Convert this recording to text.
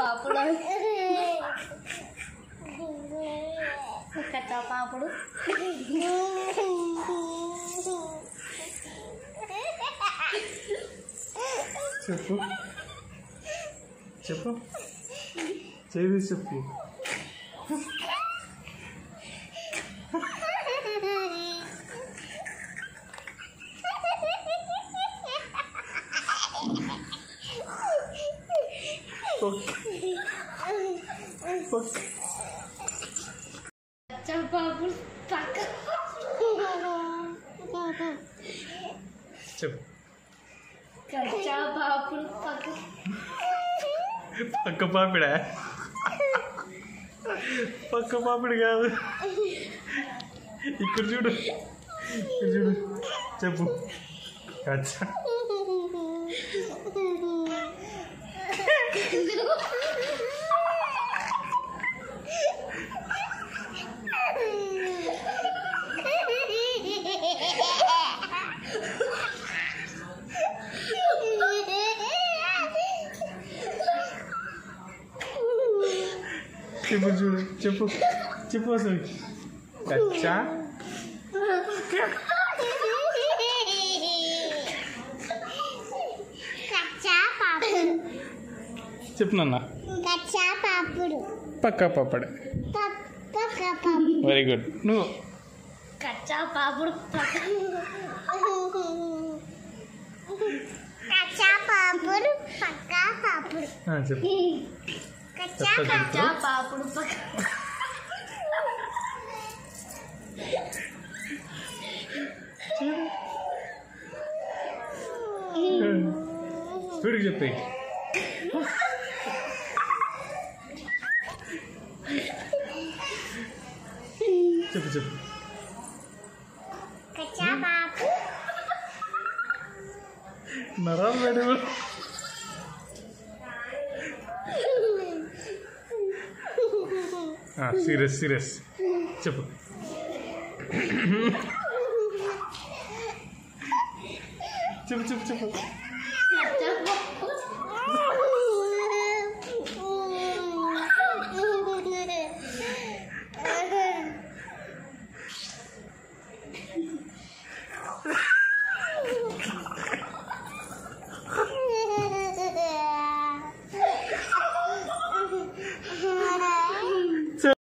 పాపుడు కచ్చా పాపుడు చెప్పు చెప్పు చేయి చెప్పు ఓకే ఓకే కచ్చా పాపుడు పక్క చెప్పు కచ్చా పాపుడు పక్క పక్క పాపిడా పక్క పాపిడి కాదు ఇక్కడ చూడు ఇక్కడ చూడు చెప్పు అచ్చా చెప్పు చూడు చెప్పు చెప్పు అసలు కచ్చా కచ్చా పాపుడు చెప్పు నాన్న కచ్చా పాపుడు పక్క పాపడే పక్క పాపుడు వెరీ గుడ్ నువ్వు కచ్చా పాపుడు పక్క కచ్చా పాపుడు పక్క పాపుడు ఆ, చెప్పు కచ్చా చెప్పండి కచ్చా పాపుడు పక్క స్పీడ్కి చెప్పి చెప్పు చెప్పు కచ్చా పాపు నరాలు మేడం సీరియస్ సీరియస్ చెప్పు చెప్పు చెప్పు చెప్పు